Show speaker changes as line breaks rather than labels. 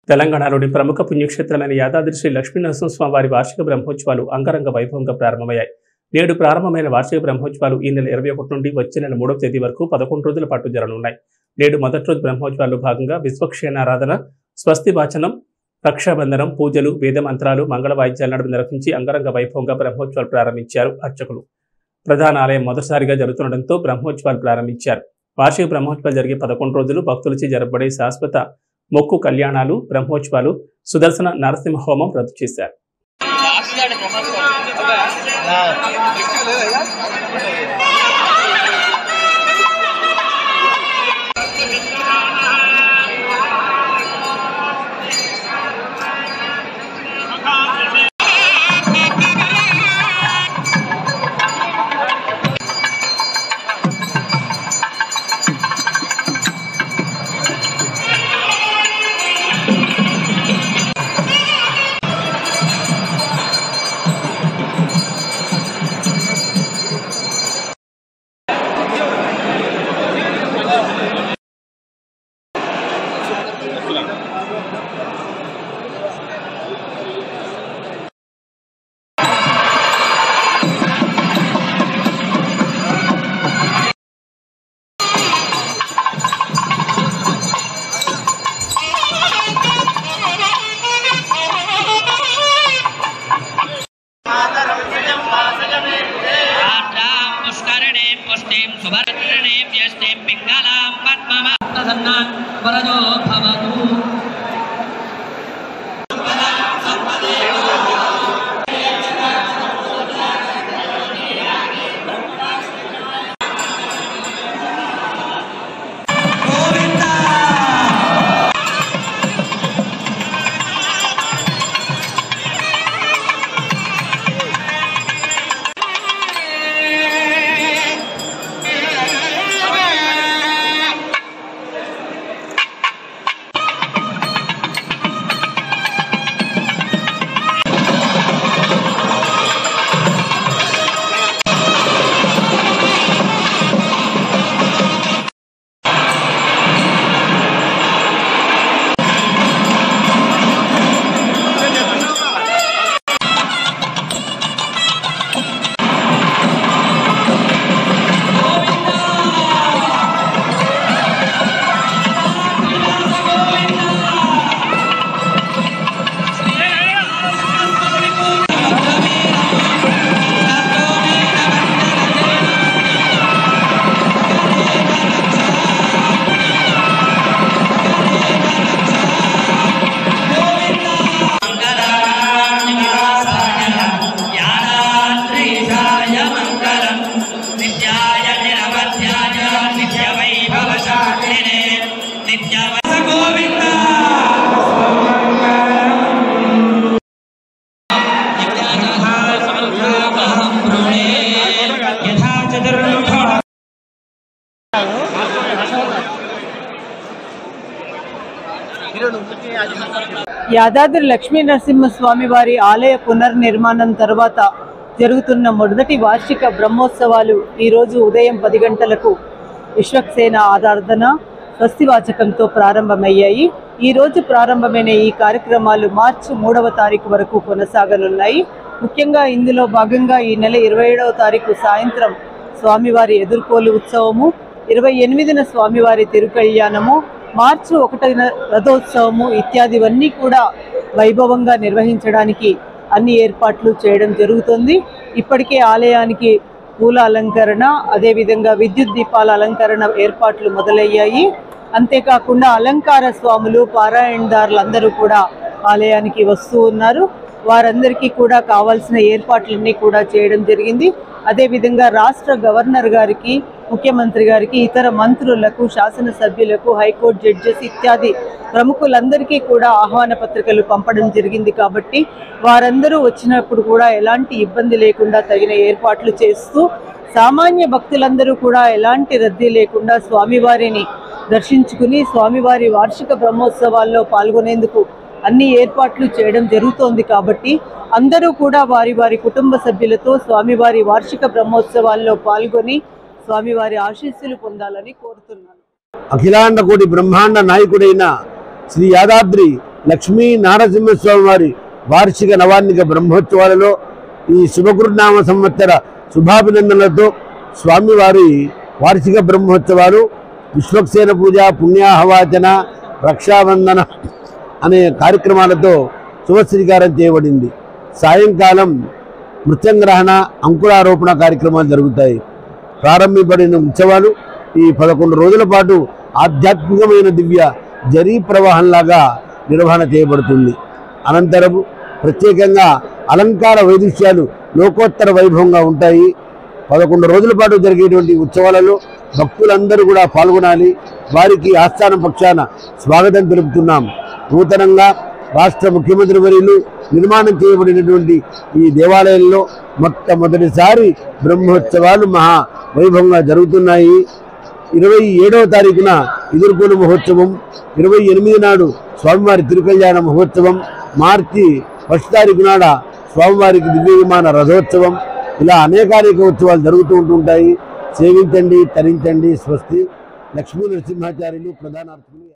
తెలంగాణలోని ప్రముఖ పుణ్యక్షేత్రమైన యాదాద్రి శ్రీ లక్ష్మీనరసింహస్వామి వారి వార్షిక బ్రహ్మోత్సవాలు అంగరంగ వైభవంగా ప్రారంభమయ్యాయి నేడు ప్రారంభమైన వార్షిక బ్రహ్మోత్సవాలు ఈ నెల ఇరవై ఒకటి నుండి వచ్చే నెల మూడవ తేదీ వరకు పదకొండు రోజుల పాటు జరగనున్నాయి నేడు మొదటి రోజు బ్రహ్మోత్సవాల్లో భాగంగా విశ్వక్షేణారాధన స్వస్తి వాచనం రక్షాబంధనం పూజలు వేద మంత్రాలు మంగళ వాయిద్యాల నడుమ నిర్వహించి అంగరంగ వైభవంగా బ్రహ్మోత్సవాలు ప్రారంభించారు అర్చకులు ప్రధాన ఆలయం మొదటిసారిగా జరుగుతుండటంతో బ్రహ్మోత్సవాలు ప్రారంభించారు వార్షిక బ్రహ్మోత్సవాలు జరిగే పదకొండు రోజులు భక్తులచే జరపబడే శాశ్వత మొక్కు కళ్యాణాలు బ్రహ్మోత్సవాలు సుదర్శన నరసింహ హోమం రద్దు చేశారు
आद्रां पुष्करिणीं पुष्टिं सुभद्रिणीं ज्येष्ठीं पिङ्गलां पद्ममात्मसन्नां वरजो भवतु यादाद्रीशाय मङ्गलम् नित्याय निरवध्याय नित्यवैभवशालिने नित्यवस गोविन्द यथा चतुर्मुखः
యాదాద్రి లక్ష్మీ నరసింహస్వామి వారి ఆలయ పునర్నిర్మాణం తర్వాత జరుగుతున్న మొదటి వార్షిక బ్రహ్మోత్సవాలు ఈరోజు ఉదయం పది గంటలకు విశ్వక్సేన ఆరాధన స్వస్తివాచకంతో ప్రారంభమయ్యాయి ఈ రోజు ప్రారంభమైన ఈ కార్యక్రమాలు మార్చి మూడవ తారీఖు వరకు కొనసాగనున్నాయి ముఖ్యంగా ఇందులో భాగంగా ఈ నెల ఇరవై ఏడవ తారీఖు సాయంత్రం స్వామివారి ఎదుర్కోలు ఉత్సవము ఇరవై ఎనిమిదిన స్వామివారి తిరుకళ్యాణము మార్చి ఒకటిన రథోత్సవము ఇత్యాదివన్నీ కూడా వైభవంగా నిర్వహించడానికి అన్ని ఏర్పాట్లు చేయడం జరుగుతుంది ఇప్పటికే ఆలయానికి పూల అలంకరణ అదేవిధంగా విద్యుత్ దీపాల అలంకరణ ఏర్పాట్లు మొదలయ్యాయి అంతేకాకుండా అలంకార స్వాములు పారాయణదారులు అందరూ కూడా ఆలయానికి వస్తూ ఉన్నారు వారందరికీ కూడా కావాల్సిన ఏర్పాట్లన్నీ కూడా చేయడం జరిగింది అదేవిధంగా రాష్ట్ర గవర్నర్ గారికి ముఖ్యమంత్రి గారికి ఇతర మంత్రులకు శాసనసభ్యులకు హైకోర్టు జడ్జెస్ ఇత్యాది ప్రముఖులందరికీ కూడా ఆహ్వాన పత్రికలు పంపడం జరిగింది కాబట్టి వారందరూ వచ్చినప్పుడు కూడా ఎలాంటి ఇబ్బంది లేకుండా తగిన ఏర్పాట్లు చేస్తూ సామాన్య భక్తులందరూ కూడా ఎలాంటి రద్దీ లేకుండా స్వామివారిని దర్శించుకుని స్వామివారి వార్షిక బ్రహ్మోత్సవాల్లో పాల్గొనేందుకు అన్ని ఏర్పాట్లు చేయడం జరుగుతోంది కాబట్టి అందరూ కూడా వారి వారి కుటుంబ సభ్యులతో స్వామివారి వార్షిక బ్రహ్మోత్సవాల్లో పాల్గొని స్వామివారి ఆశీస్సులు పొందాలని కోరుతున్నాను
అఖిలాండ కోటి బ్రహ్మాండ నాయకుడైన శ్రీ యాదాద్రి లక్ష్మీ నారసింహస్వామి వారి వార్షిక నవాన్నిక బ్రహ్మోత్సవాలలో ఈ శుభకృనామ సంవత్సర శుభాభినందనలతో స్వామివారి వార్షిక బ్రహ్మోత్సవాలు విశ్వక్సేన పూజ పుణ్యాహవాచన రక్షాబంధన అనే కార్యక్రమాలతో శుభశ్రీకారం చేయబడింది సాయంకాలం మృత్యంగ్రహణ అంకురారోపణ కార్యక్రమాలు జరుగుతాయి ప్రారంభింపబడిన ఉత్సవాలు ఈ పదకొండు రోజుల పాటు ఆధ్యాత్మికమైన దివ్య జరీ ప్రవాహంలాగా నిర్వహణ చేయబడుతుంది అనంతరం ప్రత్యేకంగా అలంకార వైదుష్యాలు లోకోత్తర వైభవంగా ఉంటాయి పదకొండు రోజుల పాటు జరిగేటువంటి ఉత్సవాలలో భక్తులందరూ కూడా పాల్గొనాలి వారికి ఆస్థానం పక్షాన స్వాగతం తెలుపుతున్నాం నూతనంగా రాష్ట్ర ముఖ్యమంత్రి వర్యులు నిర్మాణం చేయబడినటువంటి ఈ దేవాలయంలో మొట్టమొదటిసారి బ్రహ్మోత్సవాలు మహా వైభవంగా జరుగుతున్నాయి ఇరవై ఏడవ తారీఖున ఎదుర్కొలు మహోత్సవం ఇరవై ఎనిమిది నాడు స్వామివారి తిరుకల్యాణ మహోత్సవం మార్చి ఫస్ట్ తారీఖు నాడ స్వామివారికి దివ్య విమాన రథోత్సవం ఇలా అనేకానేక ఉత్సవాలు జరుగుతూ ఉంటుంటాయి సేవించండి తరించండి స్వస్తి లక్ష్మీ నరసింహాచార్యులు ప్రధాన అర్చకులు